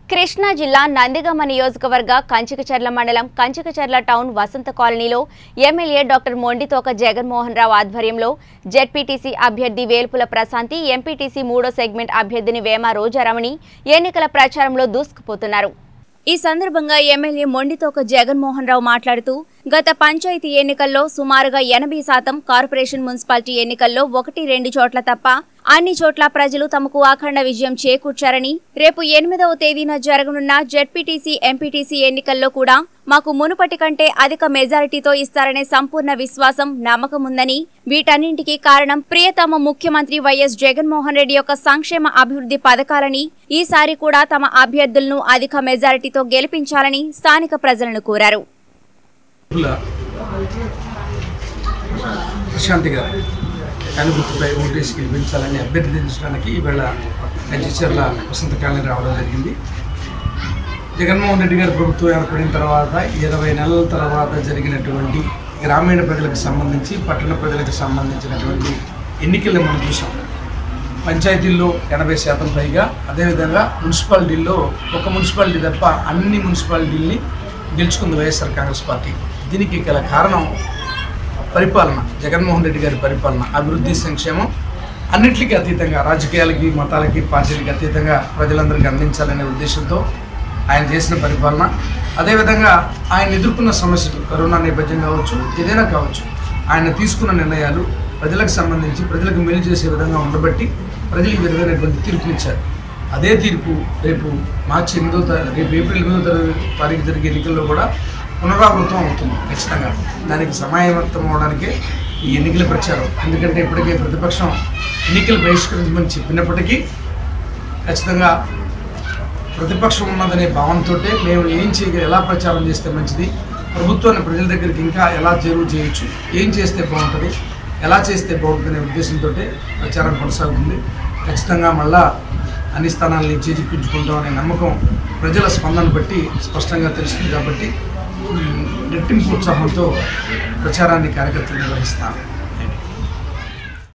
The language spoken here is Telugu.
కృష్ణా జిల్లా నందిగామ నియోజకవర్గ కంచికచర్ల మండలం కంచికచర్ల టౌన్ వసంత కాలనీలో ఎమ్మెల్యే డాక్టర్ మొండితోక జగన్మోహన్ రావు ఆధ్వర్యంలో జెడ్పీటీసీ అభ్యర్థి వేల్పుల ప్రశాంతి ఎంపీటీసీ మూడో సెగ్మెంట్ అభ్యర్థిని వేమ రోజారమణి ఎన్నికల ప్రచారంలో దూసుకుపోతున్నారు ఈ సందర్భంగా ఎమ్మెల్యే మొండితోక జగన్మోహన్ రావు మాట్లాడుతూ గత పంచాయతీ ఎన్నికల్లో సుమారుగా ఎనభై శాతం కార్పొరేషన్ మున్సిపాలిటీ ఎన్నికల్లో ఒకటి రెండు చోట్ల తప్ప అన్ని చోట్ల ప్రజలు తమకు అఖండ విజయం చేకూర్చారని రేపు ఎనిమిదవ తేదీన జరగనున్న జెడ్పీటీసీ ఎంపీటీసీ ఎన్నికల్లో కూడా మాకు మునుపటి కంటే అధిక మెజారిటీతో ఇస్తారనే సంపూర్ణ విశ్వాసం నమ్మకం ఉందని వీటన్నింటికీ కారణం ప్రియతమ ముఖ్యమంత్రి వైఎస్ జగన్మోహన్ రెడ్డి యొక్క సంక్షేమ అభివృద్ధి పథకాలని ఈసారి కూడా తమ అభ్యర్థులను అధిక మెజారిటీతో గెలిపించాలని స్థానిక ప్రజలను కోరారు పుల్ల ప్రశాంతి గారు అనుభూతిపై ఓటేసి గెలిపించాలని అభ్యర్థించడానికి ఈవేళ కంచిచర్ల వసంత కాలనీ రావడం జరిగింది జగన్మోహన్ రెడ్డి గారి ప్రభుత్వం ఏర్పడిన తర్వాత ఇరవై నెలల తర్వాత జరిగినటువంటి గ్రామీణ ప్రజలకు సంబంధించి పట్టణ ప్రజలకు సంబంధించినటువంటి ఎన్నికలను మనం చూసాం పంచాయతీల్లో ఎనభై శాతం పైగా అదేవిధంగా మున్సిపాలిటీల్లో ఒక మున్సిపాలిటీ తప్ప అన్ని మున్సిపాలిటీల్ని గెలుచుకుంది వైఎస్ఆర్ కాంగ్రెస్ పార్టీ దీనికి గల కారణం పరిపాలన జగన్మోహన్ రెడ్డి గారి పరిపాలన అభివృద్ధి సంక్షేమం అన్నిటికీ అతీతంగా రాజకీయాలకి మతాలకి పార్టీలకి అతీతంగా ప్రజలందరికీ అందించాలనే ఉద్దేశంతో ఆయన చేసిన పరిపాలన అదేవిధంగా ఆయన ఎదుర్కొన్న సమస్యలు కరోనా నేపథ్యం కావచ్చు ఏదైనా కావచ్చు ఆయన తీసుకున్న నిర్ణయాలు ప్రజలకు సంబంధించి ప్రజలకు మేలు చేసే విధంగా ఉండబట్టి ప్రజలు ఈ విధమైనటువంటి తీర్పునిచ్చారు అదే తీర్పు రేపు మార్చి ఎనిమిదో తారీఖు రేపు ఏప్రిల్ ఎనిమిదో తారీ- తారీఖు జరిగే ఎన్నికల్లో కూడా పునరావృతం అవుతుంది ఖచ్చితంగా దానికి సమాయత్తం అవడానికే ఈ ఎన్నికల ప్రచారం ఎందుకంటే ఇప్పటికే ప్రతిపక్షం ఎన్నికలు బహిష్కరించమని చెప్పినప్పటికీ ఖచ్చితంగా ప్రతిపక్షం ఉన్నదనే భావంతో మేము ఏం చేయ ఎలా ప్రచారం చేస్తే మంచిది ప్రభుత్వాన్ని ప్రజల దగ్గరికి ఇంకా ఎలా చేరువ చేయొచ్చు ఏం చేస్తే బాగుంటుంది ఎలా చేస్తే బాగుంటుందనే ఉద్దేశంతో ప్రచారం కొనసాగుతుంది ఖచ్చితంగా మళ్ళా అన్ని స్థానాలని చేజిక్కించుకుంటామనే నమ్మకం ప్రజల స్పందన బట్టి స్పష్టంగా తెలుస్తుంది కాబట్టి ఉమ్, రెట్టింపు ఉత్సాహంతో ప్రచారాన్ని కార్యకర్తలు నిర్వహిస్తాను